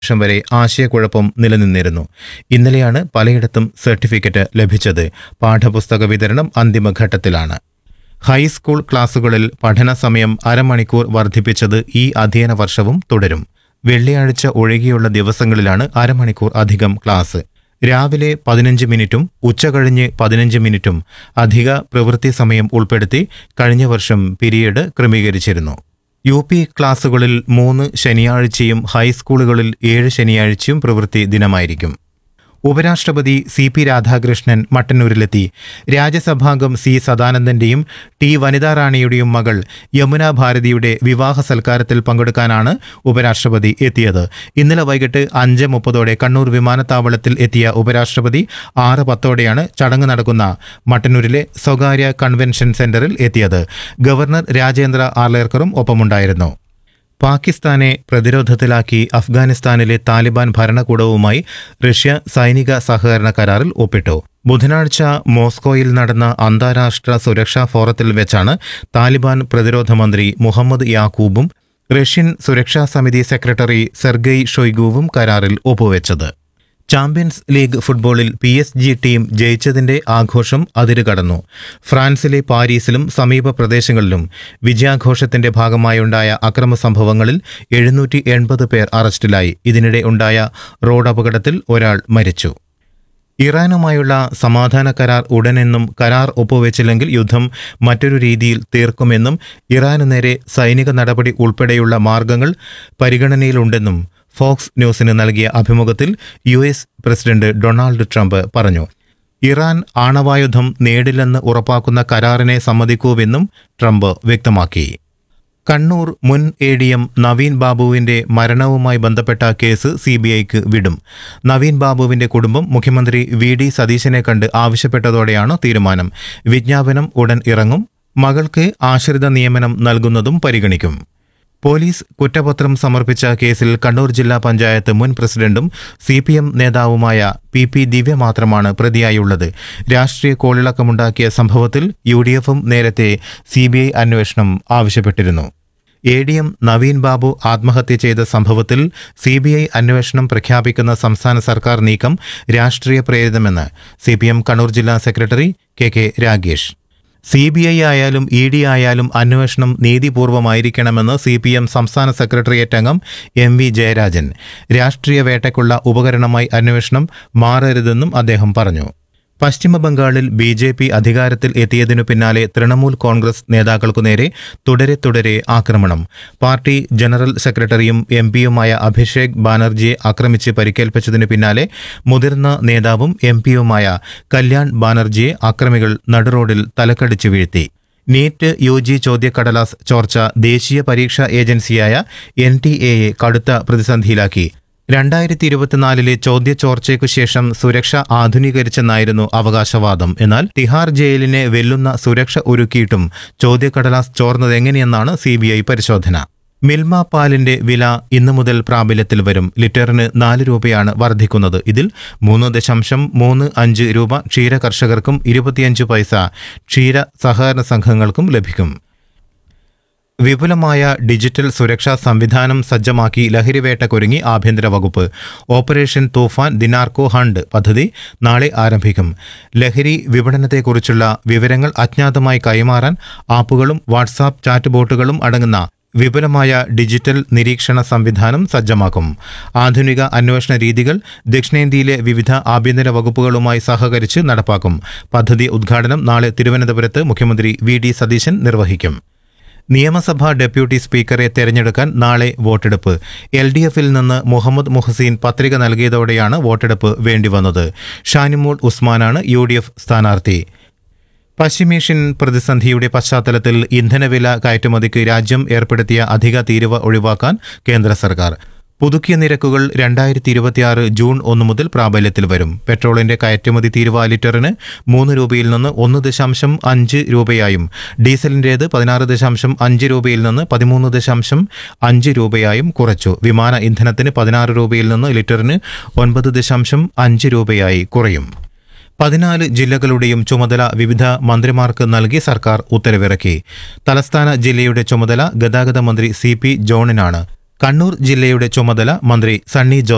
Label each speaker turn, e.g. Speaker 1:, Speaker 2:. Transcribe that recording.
Speaker 1: വർഷം വരെ ആശയക്കുഴപ്പം നിലനിന്നിരുന്നു ഇന്നലെയാണ് പലയിടത്തും സർട്ടിഫിക്കറ്റ് ലഭിച്ചത് പാഠപുസ്തക വിതരണം അന്തിമഘട്ടത്തിലാണ് ഹൈസ്കൂൾ ക്ലാസുകളിൽ പഠന സമയം അരമണിക്കൂർ വർദ്ധിപ്പിച്ചത് ഈ അധ്യയന വർഷവും തുടരും വെള്ളിയാഴ്ച ഒഴികെയുള്ള ദിവസങ്ങളിലാണ് അരമണിക്കൂർ അധികം ക്ലാസ് രാവിലെ പതിനഞ്ച് മിനിറ്റും ഉച്ചകഴിഞ്ഞ് പതിനഞ്ച് മിനിറ്റും അധിക പ്രവൃത്തി സമയം ഉൾപ്പെടുത്തി കഴിഞ്ഞ വർഷം പിരീഡ് ക്രമീകരിച്ചിരുന്നു യു പി ക്ലാസുകളിൽ മൂന്ന് ശനിയാഴ്ചയും ഹൈസ്കൂളുകളിൽ ഏഴ് ശനിയാഴ്ചയും പ്രവൃത്തി ദിനമായിരിക്കും ഉപരാഷ്ട്രപതി സി പി രാധാകൃഷ്ണൻ മട്ടന്നൂരിലെത്തി രാജ്യസഭാംഗം സി സദാനന്ദന്റെയും ടി വനിതാ റാണിയുടെയും മകൾ യമുന ഭാരതിയുടെ വിവാഹ സൽക്കാരത്തിൽ പങ്കെടുക്കാനാണ് ഉപരാഷ്ട്രപതി എത്തിയത് ഇന്നലെ വൈകിട്ട് അഞ്ച് മുപ്പതോടെ കണ്ണൂർ വിമാനത്താവളത്തിൽ എത്തിയ ഉപരാഷ്ട്രപതി ആറ് പത്തോടെയാണ് ചടങ്ങ് നടക്കുന്ന മട്ടന്നൂരിലെ സ്വകാര്യ കൺവെൻഷൻ സെന്ററിൽ എത്തിയത് ഗവർണർ രാജേന്ദ്ര ആർലേക്കറും ഒപ്പമുണ്ടായിരുന്നു പാകിസ്ഥാനെ പ്രതിരോധത്തിലാക്കി അഫ്ഗാനിസ്ഥാനിലെ താലിബാൻ ഭരണകൂടവുമായി റഷ്യ സൈനിക സഹകരണ കരാറിൽ ഒപ്പിട്ടു ബുധനാഴ്ച മോസ്കോയിൽ നടന്ന അന്താരാഷ്ട്ര സുരക്ഷാ ഫോറത്തിൽ വെച്ചാണ് താലിബാൻ പ്രതിരോധ മന്ത്രി മുഹമ്മദ് യാക്കൂബും റഷ്യൻ സുരക്ഷാ സമിതി സെക്രട്ടറി സെർഗെയ് ഷൊയ്ഗുവും കരാറിൽ ഒപ്പുവെച്ചത് ചാമ്പ്യൻസ് ലീഗ് ഫുട്ബോളിൽ പി എസ് ജി ടീം ജയിച്ചതിന്റെ ആഘോഷം അതിരുകടന്നു ഫ്രാൻസിലെ പാരീസിലും സമീപ പ്രദേശങ്ങളിലും വിജയാഘോഷത്തിന്റെ ഭാഗമായുണ്ടായ അക്രമ സംഭവങ്ങളിൽ എഴുന്നൂറ്റി എൺപത് പേർ അറസ്റ്റിലായി ഇതിനിടെ ഉണ്ടായ റോഡ് അപകടത്തിൽ ഒരാൾ മരിച്ചു ഇറാനുമായുള്ള സമാധാന കരാർ ഉടനെന്നും കരാർ ഒപ്പുവെച്ചില്ലെങ്കിൽ യുദ്ധം മറ്റൊരു രീതിയിൽ തീർക്കുമെന്നും ഇറാനു നേരെ സൈനിക നടപടി ഉൾപ്പെടെയുള്ള മാർഗങ്ങൾ പരിഗണനയിലുണ്ടെന്നും ഫോക്സ് ന്യൂസിന് നൽകിയ അഭിമുഖത്തിൽ U S president Donald Trump പറഞ്ഞു ഇറാൻ ആണവായുധം നേടില്ലെന്ന് ഉറപ്പാക്കുന്ന കരാറിനെ സമ്മതിക്കൂവെന്നും ട്രംപ് വ്യക്തമാക്കി കണ്ണൂർ മുൻ എ ഡി എം നവീൻ ബാബുവിന്റെ മരണവുമായി ബന്ധപ്പെട്ട കേസ് സി ബി ഐക്ക് വിടും നവീൻ ബാബുവിന്റെ കുടുംബം മുഖ്യമന്ത്രി വി ഡി സതീശനെ കണ്ട് ആവശ്യപ്പെട്ടതോടെയാണ് തീരുമാനം വിജ്ഞാപനം ഉടൻ ഇറങ്ങും മകൾക്ക് ആശ്രിത നിയമനം നൽകുന്നതും പരിഗണിക്കും പോലീസ് കുറ്റപത്രം സമർപ്പിച്ച കേസിൽ കണ്ണൂർ ജില്ലാ പഞ്ചായത്ത് മുൻ പ്രസിഡന്റും സി പി എം നേതാവുമായ പി പി ദിവ്യ മാത്രമാണ് പ്രതിയായുള്ളത് രാഷ്ട്രീയ കോളിളക്കമുണ്ടാക്കിയ സംഭവത്തിൽ യു ഡി എഫും നേരത്തെ സി ബി ഐ അന്വേഷണം ആവശ്യപ്പെട്ടിരുന്നു A D M Naveen Babu ആത്മഹത്യ ചെയ്ത സംഭവത്തിൽ സി ബി ഐ അന്വേഷണം പ്രഖ്യാപിക്കുന്ന സംസ്ഥാന സർക്കാർ നീക്കം രാഷ്ട്രീയ പ്രേരിതമെന്ന് സി പി എം കണ്ണൂർ ജില്ലാ secretary K K Ragesh C B I ആയാലും ഇ ഡി ആയാലും അന്വേഷണം നീതിപൂർവമായിരിക്കണമെന്ന് സി പി എം സംസ്ഥാന സെക്രട്ടേറിയറ്റ് അംഗം എം വി ജയരാജൻ രാഷ്ട്രീയ വേട്ടയ്ക്കുള്ള ഉപകരണമായി അന്വേഷണം മാറരുതെന്നും അദ്ദേഹം പറഞ്ഞു പശ്ചിമ ബംഗാളിൽ ബി ജെ പി അധികാരത്തിൽ എത്തിയതിനു പിന്നാലെ തൃണമൂൽ കോൺഗ്രസ് നേതാക്കൾക്കു നേരെ തുടരെ തുടരെ ആക്രമണം പാർട്ടി ജനറൽ സെക്രട്ടറിയും എം പിയുമായ അഭിഷേക് ബാനർജിയെ ആക്രമിച്ച് പരിക്കേൽപ്പിച്ചതിനു പിന്നാലെ മുതിർന്ന നേതാവും എം പിയുമായ കല്യാൺ ബാനർജിയെ അക്രമികൾ നടുറോഡിൽ തലക്കടിച്ചു വീഴ്ത്തി നീറ്റ് യു ജി ചോദ്യക്കടലാസ് ചോർച്ച ദേശീയ പരീക്ഷാ ഏജൻസിയായ എൻ ടി എയെ കടുത്ത പ്രതിസന്ധിയിലാക്കി രണ്ടായിരത്തി ഇരുപത്തിനാലിലെ ചോദ്യചോർച്ചയ്ക്കു ശേഷം സുരക്ഷ ആധുനീകരിച്ചെന്നായിരുന്നു അവകാശവാദം എന്നാൽ തിഹാർ ജയിലിനെ വെല്ലുന്ന സുരക്ഷ ഒരുക്കിയിട്ടും ചോദ്യക്കടലാസ് ചോർന്നതെങ്ങനെയെന്നാണ് സി പരിശോധന മിൽമ പാലിന്റെ വില ഇന്നു മുതൽ പ്രാബല്യത്തിൽ വരും ലിറ്ററിന് നാല് രൂപയാണ് വർദ്ധിക്കുന്നത് ഇതിൽ മൂന്ന് ദശാംശം മൂന്ന് അഞ്ച് രൂപ ക്ഷീര കർഷകർക്കും ഇരുപത്തിയഞ്ച് പൈസ ക്ഷീര സഹകരണ സംഘങ്ങൾക്കും ലഭിക്കും വിപുലമായ ഡിജിറ്റൽ സുരക്ഷാ സംവിധാനം സജ്ജമാക്കി ലഹരിവേട്ടക്കൊരുങ്ങി ആഭ്യന്തര വകുപ്പ് ഓപ്പറേഷൻ തൂഫാൻ ദിനാർക്കോ ഹണ്ട് പദ്ധതി നാളെ ആരംഭിക്കും ലഹരി വിപണനത്തെക്കുറിച്ചുള്ള വിവരങ്ങൾ അജ്ഞാതമായി കൈമാറാൻ ആപ്പുകളും വാട്സാപ്പ് ചാറ്റ് ബോട്ടുകളും അടങ്ങുന്ന വിപുലമായ ഡിജിറ്റൽ നിരീക്ഷണ സംവിധാനം സജ്ജമാക്കും ആധുനിക അന്വേഷണ രീതികൾ ദക്ഷിണേന്ത്യയിലെ വിവിധ ആഭ്യന്തര വകുപ്പുകളുമായി സഹകരിച്ച് നടപ്പാക്കും പദ്ധതി ഉദ്ഘാടനം നാളെ തിരുവനന്തപുരത്ത് മുഖ്യമന്ത്രി വി ഡി സതീശൻ നിർവഹിക്കും നിയമസഭാ ഡെപ്യൂട്ടി സ്പീക്കറെ തെരഞ്ഞെടുക്കാൻ നാളെ വോട്ടെടുപ്പ് എൽ ഡി എഫിൽ നിന്ന് മുഹമ്മദ് മുഹസീൻ പത്രിക നൽകിയതോടെയാണ് വോട്ടെടുപ്പ് വേണ്ടിവന്നത് ഷാനിമോൾ ഉസ്മാനാണ് യു ഡി എഫ് സ്ഥാനാർത്ഥി പശ്ചിമേഷ്യൻ പ്രതിസന്ധിയുടെ പശ്ചാത്തലത്തിൽ ഇന്ധനവില കയറ്റുമതിക്ക് രാജ്യം ഏർപ്പെടുത്തിയ അധിക തീരുവ ഒഴിവാക്കാൻ കേന്ദ്ര സർക്കാർ പുതുക്കിയ നിരക്കുകൾ രണ്ടായിരത്തി ഇരുപത്തിയാറ് ജൂൺ ഒന്ന് മുതൽ പ്രാബല്യത്തിൽ വരും പെട്രോളിന്റെ കയറ്റുമതി തീരുവ ലിറ്ററിന് മൂന്ന് രൂപയിൽ നിന്ന് ഒന്ന് ദശാംശം അഞ്ച് രൂപയായും ഡീസലിന്റേത് പതിനാറ് ദശാംശം അഞ്ച് രൂപയിൽ നിന്ന് പതിമൂന്ന് ദശാംശം അഞ്ച് രൂപയായും കുറച്ചു വിമാന ഇന്ധനത്തിന് പതിനാറ് രൂപയിൽ നിന്ന് ലിറ്ററിന് ഒൻപത് ദശാംശം അഞ്ച് രൂപയായി കുറയും പതിനാല് ജില്ലകളുടെയും ചുമതല വിവിധ മന്ത്രിമാർക്ക് നൽകി സർക്കാർ ഉത്തരവിറക്കി തലസ്ഥാന ജില്ലയുടെ ചുമതല ഗതാഗത മന്ത്രി സി പി ജോണിനാണ് കണ്ണൂർ ജില്ലയുടെ ചുമതല മന്ത്രി സണ്ണി ജോസഫ്